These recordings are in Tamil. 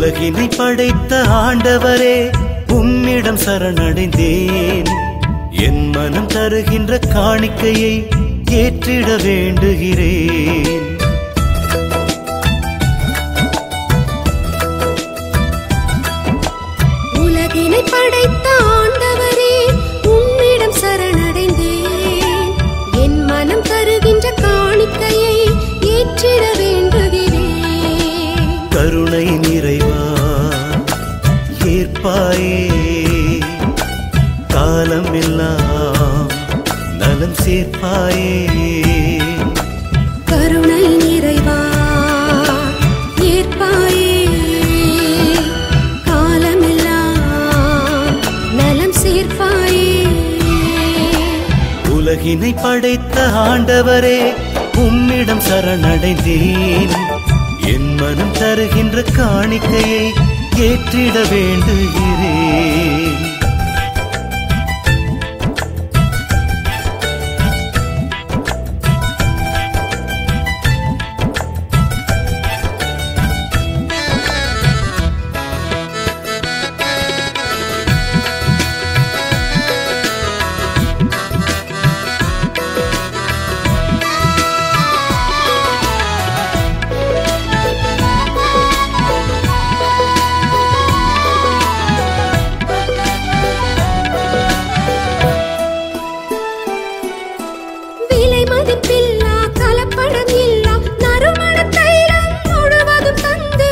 உலகினை படைத்த ஆண்டவரே உம்மிடம் சரணடைந்தேன் என் மனம் தருகின்ற காணிக்கையை ஏற்றிட வேண்டுகிறேன் உலகினை படைத்த ஆண்டவரே உம்மிடம் சரணடைந்தேன் என் மனம் தருகின்ற காணிக்கையை ஏற்றிட வேண்டுகிறேன் கருணை நிறைவா ஏற்பாயே காலம் எல்லாம் நலம் சேர்ப்பாயே கருணை நிறைவா ஏற்பாயே காலமெல்லாம் நலம் சேர்ப்பாயே உலகினை படைத்த ஆண்டவரே உம்மிடம் சரணடைந்தேன் என் மனம் தருகின்ற காணிக்கையை ஏற்றிட வேண்டுகிறேன் விலை மதிப்பில்லா கலப்படம் இல்லா நறுமண தைலம் முழுவதும் தந்தே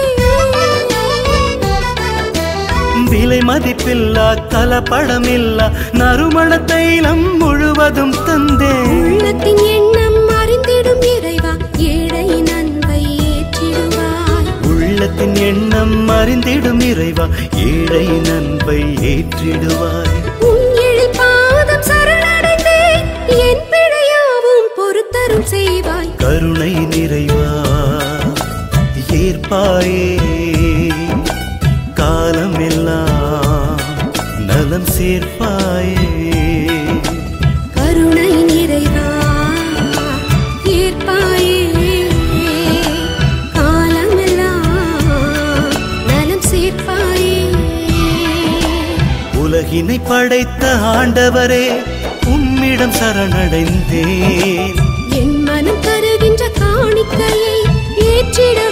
விலை மதிப்பில்லா கலப்படமில்லா நறுமண தைலம் முழுவதும் தந்தேன் உள்ளத்தின் எண்ணம் அறிந்திடும் இறைவா ஏழையின் அன்பை ஏற்றிடுவாய் உள்ளத்தின் எண்ணம் அறிந்திடும் இறைவா ஏழை நன்பை ஏற்றிடுவாய் உன் எழில் பாதம் சரணடைந்தேன் என் பிழையாவும் பொறுத்தரும் செய்வாய் கருணை நிறைவா ஏற்பாயே காலம் எல்லாம் நலம் சேர்ப்பாயே கருணை நிறைவா ஏற்பாயே காலமெல்லாம் நலம் சேர்ப்பாயே உலகினை படைத்த ஆண்டவரே உம்மிடம் சரணடைந்தேன் என் மனம் தருகின்ற காணிக்கையை ஏற்றிட